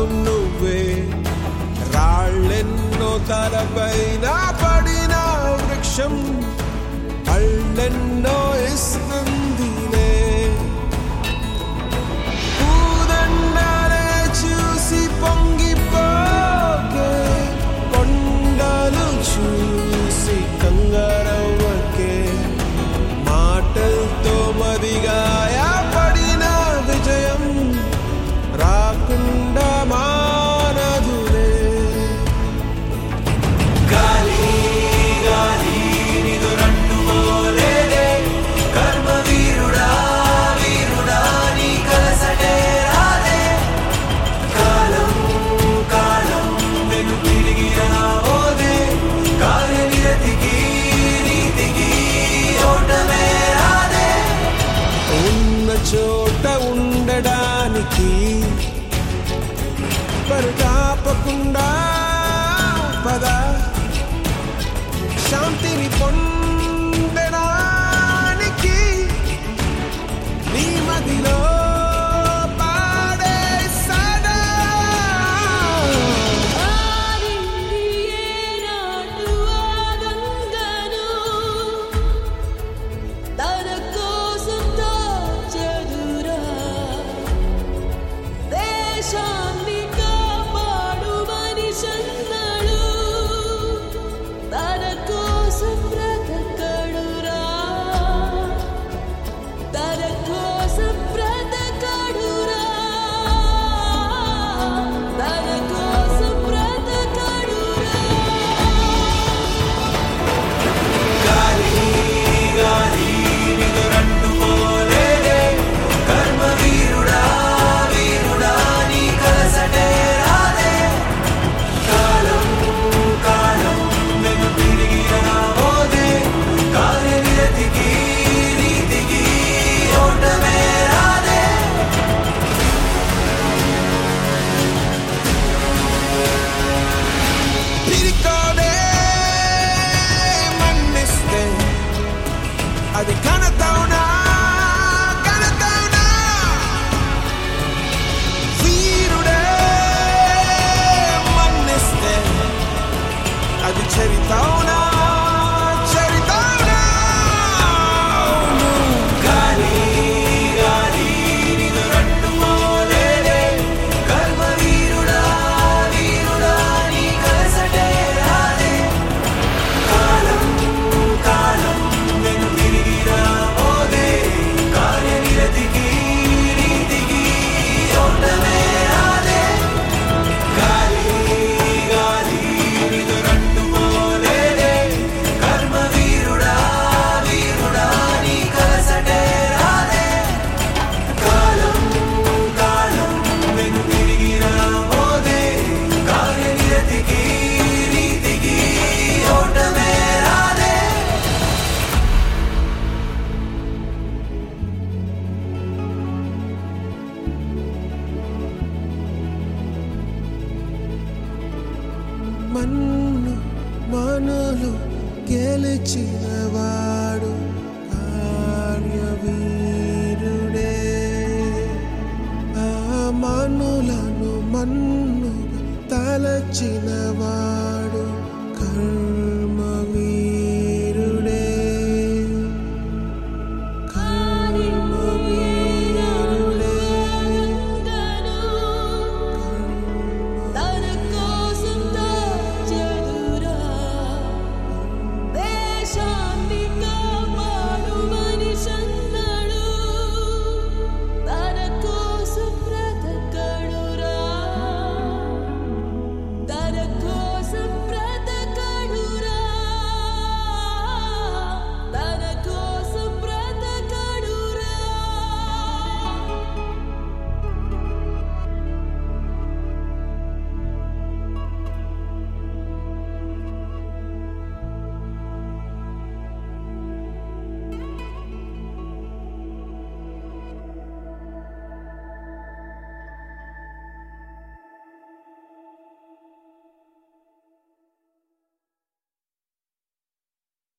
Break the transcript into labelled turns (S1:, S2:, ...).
S1: మార్గం నువ్వే రాళ్ళెన్నో తలపైన పడిన వృక్షం పళ్ళెన్నో ఇస్తుందిలే పూదండలే చూసి పొంగిపోకే కొండలు చూసి కంగారవ్వకే మాటలతో మదిగాయ పడిన విజయం రాకుండా మానదులే
S2: గాలి గాలి నిదురట్టు పోలేదే కర్మ వీరుడా వీరుడా నీ కలసటే రాదే కాలం కాలం వెను తిరిగి రావోదే కార్యనిరతికి నీతికి ఓటమే రాదే
S1: ఉన్న చోట ఉండడానికి పరితాపకుండా పద శాంతిని పొందడానికి నీ మదిలో పాడే సదా
S3: ఆరింది ఏనాడు ఆగంగను తన కోసం దాచెదురా దేశాన్ని కాపాడు మనిషన్నడు తన కోసం బ్రతకడురా తన కోసం బ్రతకడురా తన కోసం బ్రతకడురా
S2: గాలి గాలి నిదురట్టు పోలేదే కర్మ వీరుడా వీరుడా నీ కలసటే రాదే కాలం కాలం వెను తిరిగి రావోదే కార్యనిరతికి నీతికి ఓటమే రాదే
S1: పిరికోడే మన్నిస్తే అది ఘనతౌనా ఘనతౌనా వీరుడే మన్నిస్తే అది చరితౌనా చరితౌనా
S2: గాలి గాలి నిదురట్టు పోలేదే కర్మ వీరుడా వీరుడా నీ కలసటే రాదే కాలం కాలం వెను తిరిగి రాబోదే కార్యనిరతికి నీతికి ఓటమే రాదే గాలి గాలి నిదురట్టు పోలేదే కర్మ వీరుడా వీరుడా నీ కలసటే రాదే కాలం కాలం వెను తిరిగి రాబోదే కార్యనిరతికి నీతికి ఓటమే రాదే
S1: మన్ను మనులు గెలిచిన